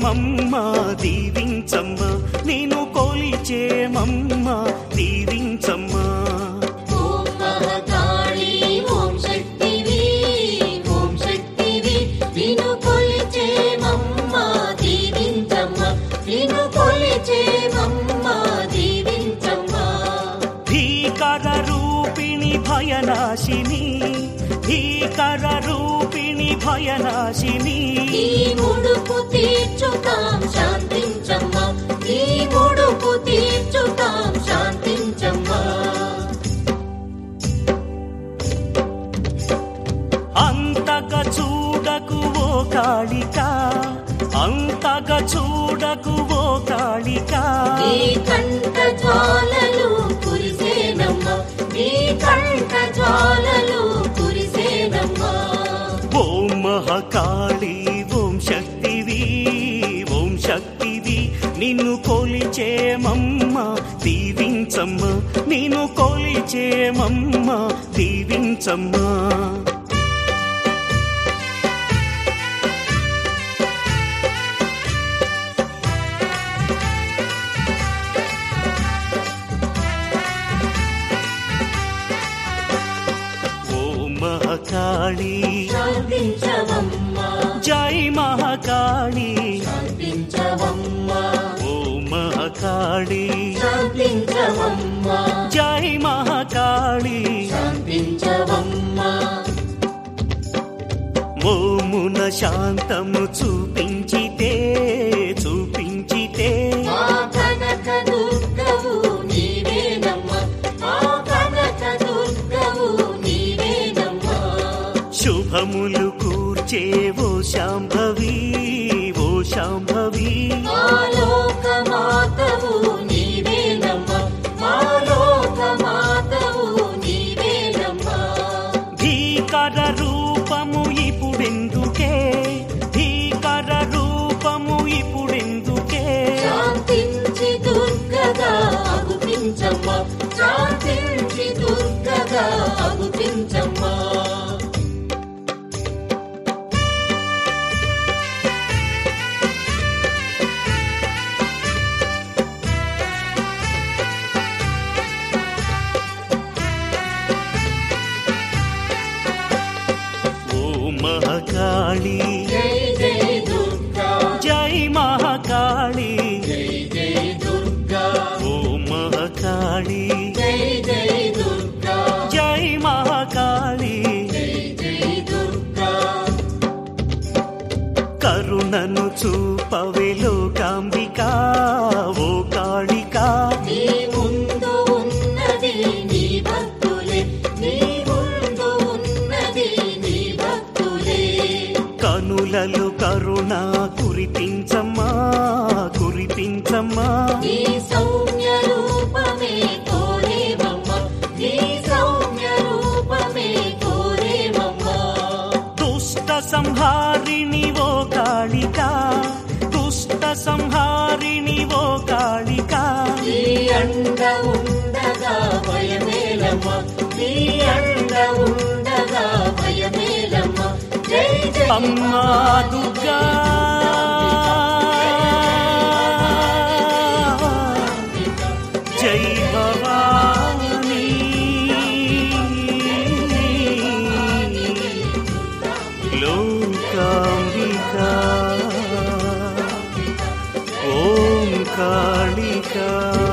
కొలిచేమమ్మ దీవించమ్మ నేను కొలిచేమమ్మ దీవించమ్మ ఓం మహకాళి ఓం శక్తివి ఓం శక్తివి నిన్ను కొలిచేమమ్మ దీవించమ్మ నిన్ను కొలిచేమమ్మ దీవించమ్మ భీకర రూపిణి భయనాశిని భీకర రూపిణి భయనాశిని ఈ ముడుపు తీర్చుతాం శాంతించమ్మ ఈ ముడుపు తీర్చుతాం శాంతించమ్మ అంతగా చూడకు ఓ కాళిక అంతగా చూడకు ఓ కాళిక నీ కంట జ్వాలలు కురిసేనమ్మ నీ కంట జ్వాలలు కురిసేనమ్మ ఓం మహాకాళి ఓం శక్తివి ఓం శక్తివి నిన్ను కొలిచేమమ్మ దీవించమ్మ నిన్ను కొలిచేమమ్మ దీవించమ్మ ఓం మహాకాళి శాంతించవమ్మ జై మహాకాళి శాంతించవమ్మ ఓం మహాకాళి శాంతించవమ్మ జై మహాకాళి శాంతించవమ్మ మోమున శాంతము చూపించితే చూపించితే మా కనక దుర్గవు నీవేనమ్మ మా కనక దుర్గవు నీవేనమ్మ శుభములు కూర్చేవో శాంభవి ఓ శాంభవి మా లోకమాతవు నీవేనమ్మ మా లోకమాతవు నీవేనమ్మ భీకర రూపము ఇప్పుడెందుకే భీకర రూపము ఇప్పుడెందుకే శాంతించి దుర్గగా అగుపించమ్మ శాంతించి దుర్గగా అగుపించమ్మ ఓ మహాకాళి జై జై దుర్గా జై మహాకాళి జై జై దుర్గా ఓ మహాకాళి జై జై దుర్గా జై మహాకాళి జై జై దుర్గా కరుణను చూపవెలో కాంబిక ఓ కాళిక నీ ముందు ఉన్నది నీ భక్తులే నీ ముందు ఉన్నది నీ భక్తులే కనులలో కరుణ కురిపించమ్మా కురిపించమ్మా నీ సౌమ్య రూపమే కోరేమమ్మ నీ సౌమ్య రూపమే కోరేమమ్మ దుష్ట సంహారిణి ఓ కాళిక దుష్ట సంహారిణి ఓ కాళిక నీ అండ ఉండగా భయమేలమ్మ నీ అండ ఉండగా భయమేలమ్మ జై జై అమ్మా దుర్గా జై భవానీ లోకాంబికా ఓం కాళికా